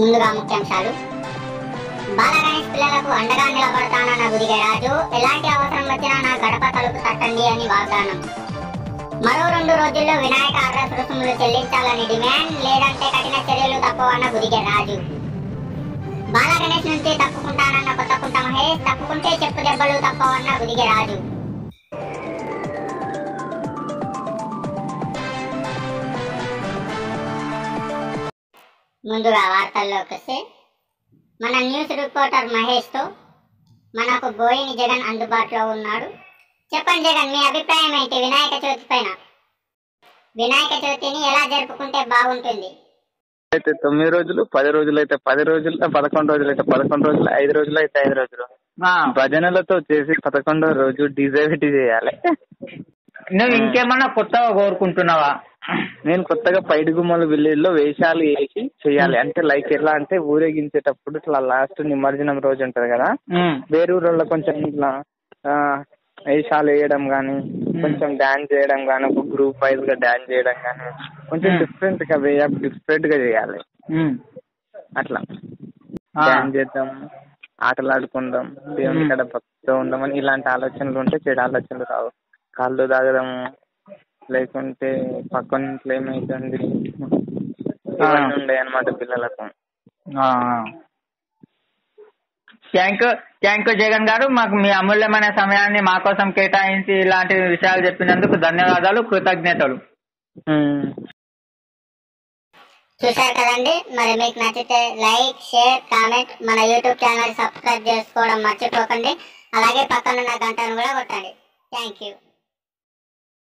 ముందుగా ముఖ్యాంశాలు బాల గణేష్ పిల్లలకు అండగా నిలబడతానన్న గుడిగే రాజు ఎలాంటి అవసరం వచ్చినా నా గడప తలుపు తట్టండి అని వాగ్దానం మరో రెండు రోజుల్లో వినాయక అర్రస్ రుసుములు చెల్లించాలని డిమాండ్ లేదంటే కఠిన చర్యలు తప్పవన్న గుడిగే రాజు బాల గణేష్ నుంచి తప్పుకుంటానన్న కొత్త కుంట మహేష్ తప్పుకుంటే చెప్పు దెబ్బలు తప్పవన్న గుడిగే రాజు ముందుగా వార్తల్లోకి వస్తే మన న్యూస్ రిపోర్టర్ మహేష్తో మనకు బోయిని జగన్ అందుబాటులో ఉన్నాడు చెప్పండి జగన్ మీ అభిప్రాయం ఏంటి వినాయక చవితి పైన వినాయక చవితిని ఎలా జరుపుకుంటే బాగుంటుంది అయితే తొమ్మిది రోజులు పది రోజులు అయితే పది రోజులు పదకొండు రోజులు అయితే పదకొండు రోజులు ఐదు రోజులు అయితే ఐదు రోజులు భజనలతో చేసి పదకొండో రోజు డీజే పెట్టి చేయాలి నువ్వు ఇంకేమన్నా కొత్తగా కోరుకుంటున్నావా నేను కొత్తగా పైడి గుమ్మల విలేజ్ లో వేషాలు వేసి చేయాలి అంటే లైక్ ఎలా అంటే ఊరేగించేటప్పుడు ఇట్లా లాస్ట్ నిమజ్జనం రోజు ఉంటది కదా ఉమ్, వేరే ఊళ్ళో కొంచెం ఇట్లా ఆ, వేషాలు వేయడం కానీ కొంచెం డాన్స్ చేయడం కానీ ఒక గ్రూప్ వైజ్ గా డాన్స్ చేయడం కానీ కొంచెం Hmm. డిఫరెంట్ గా వే డిఫరెంట్ గా చేయాలి ఉమ్, అట్లా ఆ, డాన్స్ చేద్దాం ఆటలాడుకుందాం దేవుని Hmm. కాడ భక్తితో ఉందామని ఇలాంటి ఆలోచనలు ఉంటే చెడు ఆలోచనలు రావు కాళ్ళు తాగడము లేకుంటే పక్కన ఇంట్లో ఏమైతుంది ఇవన్నీ ఉండే అనమాట పిల్లలకు ఆ, ఆ. Thank you thank you Jagan garu మాకు మీ అమూల్యమైన సమయాన్ని మా కోసం కేటాయించి ఇలాంటి విషయాలు చెప్పినందుకు ధన్యవాదాలు కృతజ్ఞతలు Hmm. చూశారు కదండి మరి మీకు నచ్చితే లైక్ షేర్ కామెంట్ మన యూట్యూబ్ ఛానల్ సబ్స్క్రైబ్ చేసుకోవడం మర్చిపోకండి అలాగే పక్కనున్న గంటను కూడా కొట్టండి థ్యాంక్ యూ